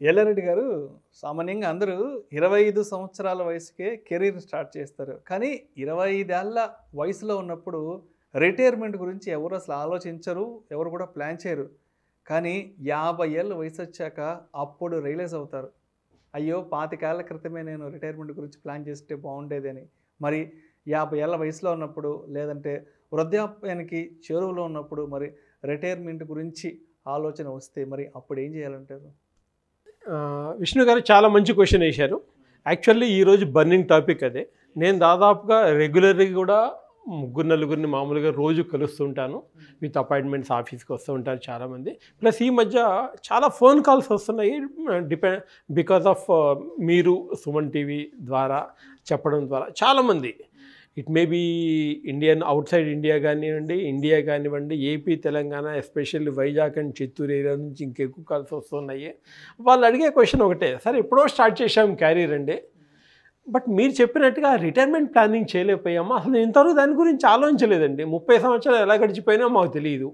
ఎల్లారెడ్డి గారు సామాన్యంగా అందరూ ఇరవై ఐదు సంవత్సరాల వయసుకే కెరీర్ స్టార్ట్ చేస్తారు కానీ ఇరవై ఐదేళ్ల వయసులో ఉన్నప్పుడు రిటైర్మెంట్ గురించి ఎవరు అసలు ఆలోచించరు ఎవరు కూడా ప్లాన్ చేయరు కానీ యాభై ఏళ్ళ వయసు వచ్చాక అప్పుడు రియలైజ్ అవుతారు అయ్యో పాతికేళ్ల క్రితమే నేను రిటైర్మెంట్ గురించి ప్లాన్ చేస్తే బాగుండేది అని మరి యాభై ఏళ్ళ వయసులో ఉన్నప్పుడు లేదంటే వృద్ధాప్యానికి చేరువలో ఉన్నప్పుడు మరి రిటైర్మెంట్ గురించి ఆలోచన వస్తే మరి అప్పుడు ఏం చేయాలంటారు ఆ, విష్ణు గారు చాలా మంచి క్వశ్చన్ వేశారు యాక్చువల్లీ ఈరోజు బర్నింగ్ టాపిక్ అదే నేను దాదాపుగా రెగ్యులర్గా కూడా ముగ్గురు నలుగురిని మామూలుగా రోజు కలుస్తుంటాను విత్ అపాయింట్మెంట్స్ ఆఫీస్కి వస్తూ ఉంటారు చాలామంది ప్లస్ ఈ మధ్య చాలా ఫోన్ కాల్స్ వస్తున్నాయి డిపెండ్ బికాస్ ఆఫ్ మీరు సుమన్ టీవీ ద్వారా చెప్పడం ద్వారా చాలామంది it may be Indian outside India కానివ్వండి ఇండియా కానివ్వండి AP Telangana especially Vizag and Chittoor area నుంచి ఇంకెక్కువ కాల్స్ వస్తున్నాయి వాళ్ళు అడిగే క్వశ్చన్ ఒకటే సరే ఎప్పుడో స్టార్ట్ చేశాం క్యారీర్ అండి బట్ మీరు చెప్పినట్టుగా రిటైర్మెంట్ ప్లానింగ్ చేయలేకపోయామా అసలు ఇంతవరకు దాని గురించి ఆలోచించలేదండి ముప్పై సంవత్సరాలు ఎలా గడిచిపోయినా మాకు తెలియదు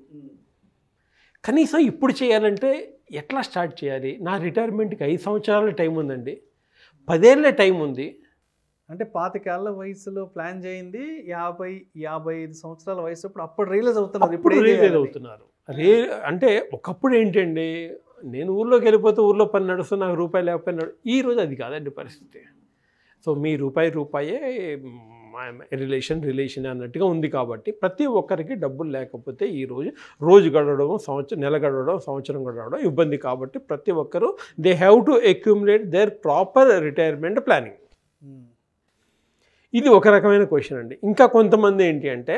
కనీసం ఇప్పుడు చేయాలంటే ఎట్లా స్టార్ట్ చేయాలి నా రిటైర్మెంట్కి ఐదు సంవత్సరాల టైం ఉందండి పదేళ్ళ టైం ఉంది అంటే పాతికేళ్ల వయసులో ప్లాన్ చేయింది యాభై యాభై ఐదు సంవత్సరాల వయసు అప్పుడు అప్పుడు రియలైజ్ అవుతున్నారు ఇప్పుడు ఏం రియలైజ్ చేయాలని? అవుతున్నారు రే అంటే ఒకప్పుడు ఏంటండి నేను ఊర్లోకి వెళ్ళిపోతే ఊర్లో పని నడుస్తూ నాకు రూపాయి లేకపోయినా ఈ రోజు అది కాదండి పరిస్థితి సో మీ రూపాయి రూపాయే రిలేషన్ రిలేషన్ అన్నట్టుగా ఉంది కాబట్టి ప్రతి ఒక్కరికి డబ్బులు లేకపోతే ఈ రోజు రోజు గడవడం సంవత్సరం నెల గడవడం సంవత్సరం గడవడం ఇబ్బంది కాబట్టి ప్రతి ఒక్కరూ they have to accumulate their proper retirement planning um. ఇది ఒక రకమైన క్వశ్చన్ అండి ఇంకా కొంతమంది ఏంటి అంటే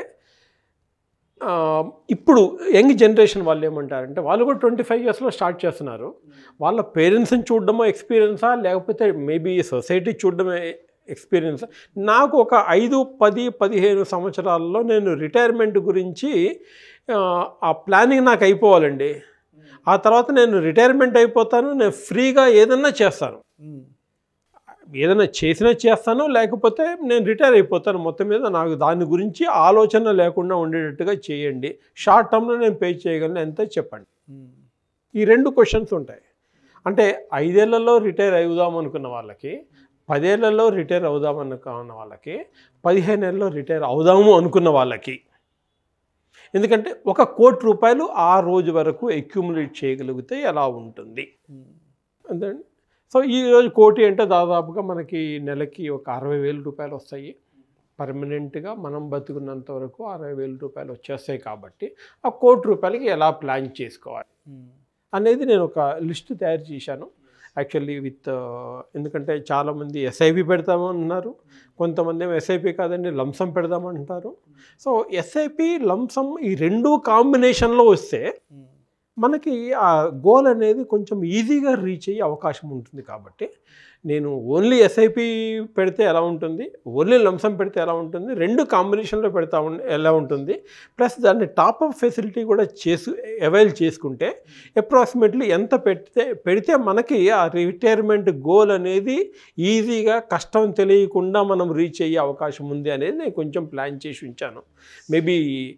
ఆ, ఇప్పుడు యంగ్ జనరేషన్ వాళ్ళు ఏమంటారంటే వాళ్ళు కూడా ట్వంటీ ఫైవ్ ఇయర్స్లో స్టార్ట్ చేస్తున్నారు వాళ్ళ పేరెంట్స్ని చూడడమో ఎక్స్పీరియన్సా లేకపోతే మేబీ సొసైటీ చూడడమే ఎక్స్పీరియన్స్ నాకు ఒక ఐదు పది పదిహేను సంవత్సరాల్లో నేను రిటైర్మెంట్ గురించి ఆ, ఆ ప్లానింగ్ నాకు అయిపోవాలండి ఆ తర్వాత నేను రిటైర్మెంట్ అయిపోతాను నేను ఫ్రీగా ఏదన్నా చేస్తాను ఉమ్. ఏదైనా చేసినా చేస్తాను లేకపోతే నేను రిటైర్ అయిపోతాను మొత్తం మీద నాకు దాని గురించి ఆలోచన లేకుండా ఉండేటట్టుగా చేయండి షార్ట్ టర్మ్లో నేను పే చేయగలను ఎంత చెప్పండి ఉమ్. ఈ రెండు క్వశ్చన్స్ ఉంటాయి అంటే ఐదేళ్లలో రిటైర్ అవుదాం అనుకున్న వాళ్ళకి పదేళ్లలో రిటైర్ అవుదాం అనుకున్న వాళ్ళకి పదిహేను ఏళ్ళలో రిటైర్ అవుదాము అనుకున్న వాళ్ళకి ఎందుకంటే ఒక కోటి రూపాయలు ఆ రోజు వరకు అక్యూములేట్ చేయగలిగితే ఎలా ఉంటుంది ఉమ్. అంతేండి సో ఈరోజు కోటి అంటే దాదాపుగా మనకి నెలకి ఒక అరవై వేల రూపాయలు వస్తాయి పర్మనెంట్గా మనం బతుకున్నంత వరకు అరవై వేల రూపాయలు వచ్చేస్తాయి కాబట్టి ఆ కోటి రూపాయలకి ఎలా ప్లాన్ చేసుకోవాలి ఉమ్. అనేది నేను ఒక లిస్ట్ తయారు చేశాను యాక్చువల్లీ విత్ ఎందుకంటే చాలామంది ఎస్ఐపి పెడతామన్నారు కొంతమంది ఏమో ఎస్ఐపి కాదండి లంసం పెడదామంటారు సో ఎస్ఐపి లంసం ఈ రెండు కాంబినేషన్లో వస్తే ఉమ్. మనకి ఆ గోల్ అనేది కొంచెం ఈజీగా రీచ్ అయ్యే అవకాశం ఉంటుంది కాబట్టి నేను ఓన్లీ ఎస్ఐపి పెడితే ఎలా ఉంటుంది ఓన్లీ లంసం పెడితే ఎలా ఉంటుంది రెండు కాంబినేషన్లో పెడతా ఉం- ఎలా ఉంటుంది ప్లస్ దాన్ని టాప్అప్ ఫెసిలిటీ కూడా చేసు అవైల్ చేసుకుంటే అప్రాక్సిమేట్లీ ఎంత పెడితే పెడితే మనకి ఆ రిటైర్మెంట్ గోల్ అనేది ఈజీగా కష్టం తెలియకుండా మనం రీచ్ అయ్యే అవకాశం ఉంది అనేది నేను కొంచెం ప్లాన్ చేసి ఉంచాను మేబీ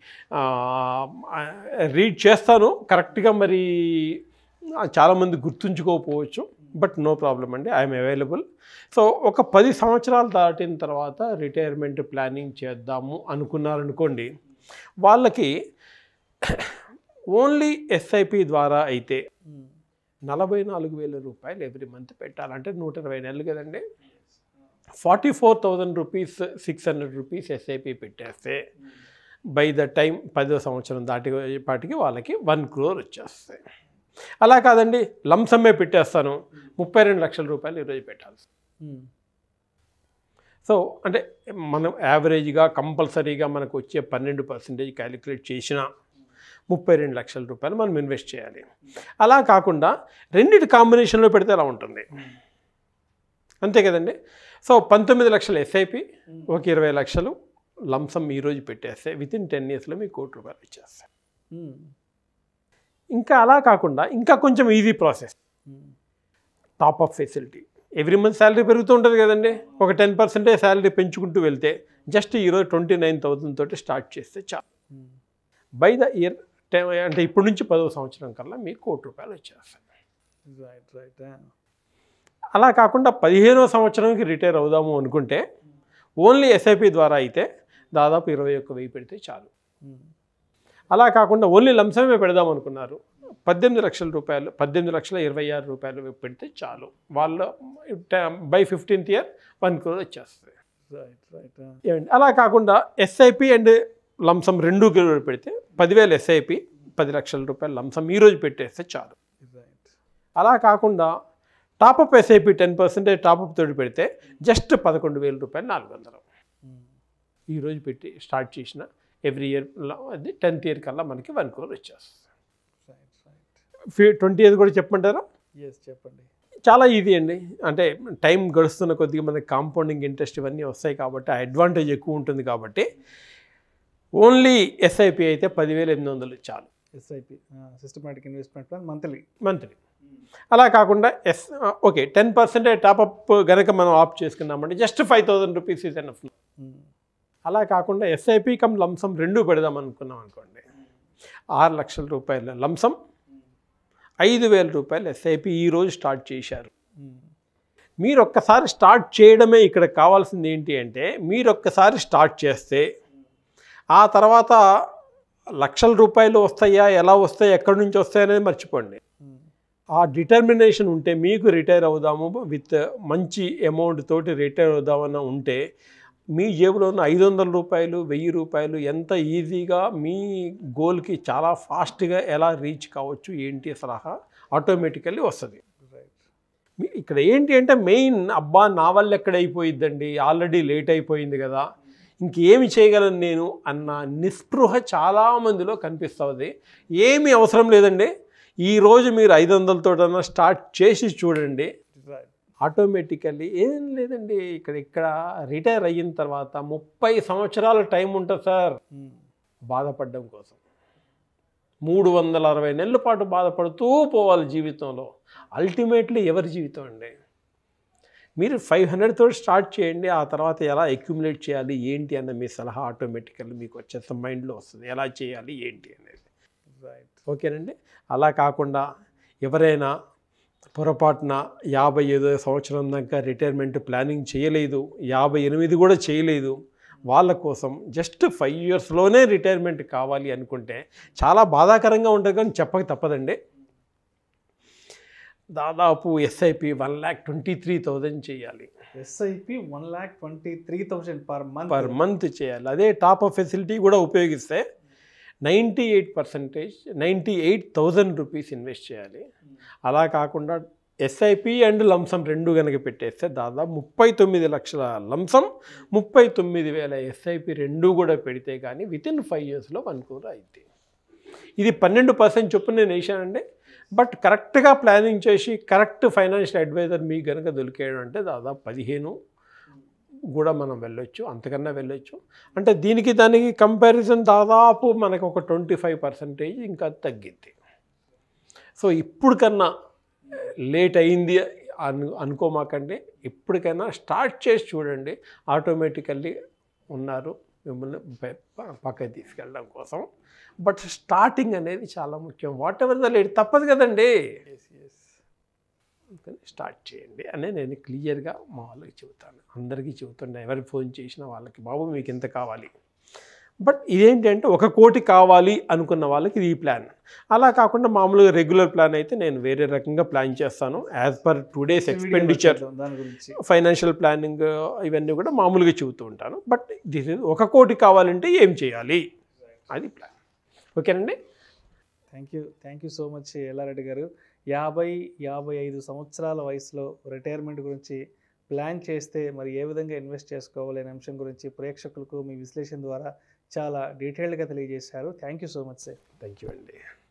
రీడ్ చేస్తాను కరెక్ట్గా మరి ఆ, చాలామంది గుర్తుంచుకోకపోవచ్చు బట్ నో ప్రాబ్లం అండి ఐఎమ్ అవైలబుల్ సో ఒక పది సంవత్సరాలు దాటిన తర్వాత రిటైర్మెంట్ ప్లానింగ్ చేద్దాము అనుకున్నారనుకోండి వాళ్ళకి ఓన్లీ ఎస్ఐపి ద్వారా అయితే ఉమ్. నలభై నాలుగు వేల రూపాయలు ఎవ్రీ మంత్ పెట్టాలంటే నూట ఇరవై నెలలు కదండి forty four thousand rupees six hundred rupees SIP పెట్టేస్తే బై ద టైం పదో సంవత్సరం దాటి పాటికి వాళ్ళకి వన్ క్రోర్ వచ్చేస్తాయి అలా కాదండి లంసమ్మే పెట్టేస్తాను ముప్పై రెండు లక్షల రూపాయలు ఈరోజు పెట్టాల్సి ఉమ్. సో అంటే మనం యావరేజ్గా కంపల్సరీగా మనకు వచ్చే పన్నెండు పర్సెంటేజ్ క్యాలిక్యులేట్ చేసినా ముప్పై రెండు లక్షల రూపాయలు మనం ఇన్వెస్ట్ చేయాలి అలా కాకుండా రెండిటి కాంబినేషన్లో పెడితే ఎలా ఉంటుంది అంతే కదండి సో పంతొమ్మిది లక్షల ఎస్ఐపి ఒక ఇరవై లక్షలు లంసం ఈరోజు పెట్టేస్తే విత్ ఇన్ టెన్ ఇయర్స్లో మీకు కోటి రూపాయలు ఇచ్చేస్తాయి ఉమ్. ఇంకా అలా కాకుండా ఇంకా కొంచెం easy process um. Top up facility every month salary పెరుగుతూ ఉంటుంది కదండి ఒక టెన్ పర్సెంటే శాలరీ పెంచుకుంటూ వెళ్తే జస్ట్ ఈరోజు ట్వంటీ నైన్ థౌసండ్ తోటి స్టార్ట్ చేస్తే చాలు ఉమ్. బై ద ఇయర్ అంటే ఇప్పటి నుంచి పదవ సంవత్సరం కల్లా మీకు కోటి రూపాయలు వచ్చేస్తాయి రైట్ రైట్ అలా కాకుండా పదిహేనో సంవత్సరంకి రిటైర్ అవుదాము అనుకుంటే ఓన్లీ ఎస్ఐపి ద్వారా అయితే దాదాపు ఇరవై ఒక్క వెయ్యి పెడితే చాలు ఉమ్. అలా కాకుండా ఓన్లీ లంసమే పెడదాం అనుకున్నారు పద్దెనిమిది లక్షల రూపాయలు పద్దెనిమిది లక్షల ఇరవై ఆరు రూపాయలు పెడితే చాలు వాళ్ళ by fifteenth year one crore వచ్చేస్తుంది రైట్ రైట్ ఆ. ఏమండి అలా కాకుండా ఎస్ఐపి అండ్ లంసం రెండు క్రోర్ పెడితే పదివేలు ఎస్ఐపి పది లక్షల రూపాయలు లంసం ఈరోజు పెట్టేస్తే చాలు రైట్ అలా కాకుండా top up SIP ten percentage top up తోటి పెడితే జస్ట్ పదకొండు వేల రూపాయలు నాలుగు వందలు ఉమ్. ఈరోజు పెట్టి స్టార్ట్ చేసిన ఎవ్రీ ఇయర్ అది టెన్త్ ఇయర్ కల్లా మనకి వన్ క్రోర్ వచ్చేస్తుంది రైట్ రైట్ ఫీ ట్వంటీ ఇయర్స్ కూడా చెప్పమంటారా ఎస్ చెప్పండి చాలా ఈజీ అండి అంటే టైం గడుస్తున్న కొద్దిగా మనకి కాంపౌండింగ్ ఇంట్రెస్ట్ ఇవన్నీ వస్తాయి కాబట్టి ఆ అడ్వాంటేజ్ ఎక్కువ ఉంటుంది కాబట్టి ఓన్లీ ఎస్ఐపి అయితే పదివేల ఎనిమిది వందలు చాలు SIP systematic investment plan monthly monthly అలా కాకుండా yes okay ten percentage top up గనక మనం ఆప్ చేసుకున్నామంటే just five thousand rupees is enough అలా కాకుండా ఎస్ఐపి కమ్ లంసం రెండు పెడదాం అనుకున్నాం అనుకోండి ఆరు లక్షల రూపాయల లంసం ఐదు వేల రూపాయలు ఎస్ఐపి ఈరోజు స్టార్ట్ చేశారు మీరు ఒక్కసారి స్టార్ట్ చేయడమే ఇక్కడ కావాల్సింది ఏంటి అంటే మీరు ఒక్కసారి స్టార్ట్ చేస్తే ఆ తర్వాత లక్షల రూపాయలు వస్తాయా ఎలా వస్తాయి ఎక్కడి నుంచి వస్తాయి అనేది మర్చిపోండి ఆ డిటర్మినేషన్ ఉంటే మీకు రిటైర్ అవుదాము విత్ మంచి అమౌంట్ తోటి రిటైర్ అవుదామన్న ఉంటే మీ జేబులో ఉన్న ఐదు వందల రూపాయలు వెయ్యి రూపాయలు ఎంత ఈజీగా మీ గోల్కి చాలా ఫాస్ట్గా ఎలా రీచ్ కావచ్చు ఏంటి సలహా ఆటోమేటికల్లీ వస్తుంది రైట్ మీ- ఇక్కడ ఏంటి అంటే మెయిన్ అబ్బా నా వల్ల ఎక్కడ అయిపోయిద్దండి ఆల్రెడీ లేట్ అయిపోయింది కదా ఇంకేమి చేయగలను నేను అన్న నిస్పృహ చాలా మందిలో కనిపిస్తుంది ఏమీ అవసరం లేదండి ఈరోజు మీరు ఐదు వందలతోటన్నా స్టార్ట్ చేసి చూడండి రైట్ ఆటోమేటికల్లీ ఏం లేదండి ఇక్కడ ఇక్కడ రిటైర్ అయిన తర్వాత ముప్పై సంవత్సరాల టైం ఉంటుంది సార్ బాధపడడం కోసం మూడు వందల అరవై నెలల పాటు బాధపడుతూ పోవాలి జీవితంలో అల్టిమేట్లీ ఎవరి జీవితం అండి మీరు ఫైవ్ హండ్రెడ్ తోటి స్టార్ట్ చేయండి ఆ తర్వాత ఎలా అక్యుములేట్ చేయాలి ఏంటి అన్న మీ సలహా ఆటోమేటికల్లీ మీకు వచ్చేస్తే మైండ్లో వస్తుంది ఎలా చేయాలి ఏంటి అనేది రైట్ ఓకేనండి అలా కాకుండా ఎవరైనా పొరపాటున యాభై ఐదో సంవత్సరం దాకా రిటైర్మెంట్ ప్లానింగ్ చేయలేదు యాభై ఎనిమిది కూడా చేయలేదు వాళ్ళ కోసం జస్ట్ ఫైవ్ ఇయర్స్లోనే రిటైర్మెంట్ కావాలి అనుకుంటే చాలా బాధాకరంగా ఉంటుంది కానీ చెప్పక తప్పదండి దాదాపు SIP one lakh twenty three thousand చేయాలి SIP one lakh twenty three thousand per month per month చేయాలి అదే టాప్ ఆఫ్ ఫెసిలిటీ కూడా ఉపయోగిస్తే ninety eight percentage ninety eight thousand rupees invest చేయాలి అలా కాకుండా ఎస్ఐపి అండ్ లంసం రెండు కనుక పెట్టేస్తే దాదాపు ముప్పై తొమ్మిది లక్షల లంసం ముప్పై తొమ్మిది వేల ఎస్ఐపి రెండు కూడా పెడితే కానీ విత్ ఇన్ ఫైవ్ ఇయర్స్లో వన్ క్రోర్ అయింది ఇది పన్నెండు పర్సెంట్ చొప్పున నేను వేసానండి బట్ కరెక్ట్గా ప్లానింగ్ చేసి కరెక్ట్ ఫైనాన్షియల్ అడ్వైజర్ మీకు కనుక దొరికేయడం అంటే దాదాపు పదిహేను కూడా మనం వెళ్ళొచ్చు అంతకన్నా వెళ్ళొచ్చు అంటే దీనికి దానికి కంపారిజన్ దాదాపు మనకు ఒక ట్వంటీ ఫైవ్ పర్సెంటేజ్ ఇంకా తగ్గింది సో ఇప్పుడు కన్నా లేట్ అయింది అను అనుకోమాకండి ఇప్పటికైనా స్టార్ట్ చేసి చూడండి ఆటోమేటికల్లీ ఉన్నారు మిమ్మల్ని ప- ప- పక్కకి తీసుకెళ్ళడం కోసం బట్ స్టార్టింగ్ అనేది చాలా ముఖ్యం వాట్ ఎవర్ ద లేట్ తప్పదు కదండి అందుకని స్టార్ట్ చేయండి అని నేను క్లియర్గా మా వాళ్ళకి చెబుతాను అందరికీ చెబుతుండే ఎవరు ఫోన్ చేసినా వాళ్ళకి బాబు మీకు ఎంత కావాలి బట్ ఇదేంటి అంటే ఒక కోటి కావాలి అనుకున్న వాళ్ళకి ఇది ఈ ప్లాన్ అలా కాకుండా మామూలుగా రెగ్యులర్ ప్లాన్ అయితే నేను వేరే రకంగా ప్లాన్ చేస్తాను as per today's expenditure దాని గురించి ఫైనాన్షియల్ ప్లానింగ్ ఇవన్నీ కూడా మామూలుగా చెబుతూ ఉంటాను బట్ దిస్ ఇస్ ఒక కోటి కావాలంటే ఏం చేయాలి అది ప్లాన్ ఓకేనండి thank you thank you so much Yellareddy గారు యాభై యాభై ఐదు సంవత్సరాల వయసులో రిటైర్మెంట్ గురించి ప్లాన్ చేస్తే మరి ఏ విధంగా ఇన్వెస్ట్ చేసుకోవాలి అనే అంశం గురించి ప్రేక్షకులకు మీ విశ్లేషణ ద్వారా చాలా డీటెయిల్డ్గా తెలియజేశారు thank you so much sir thank you అండి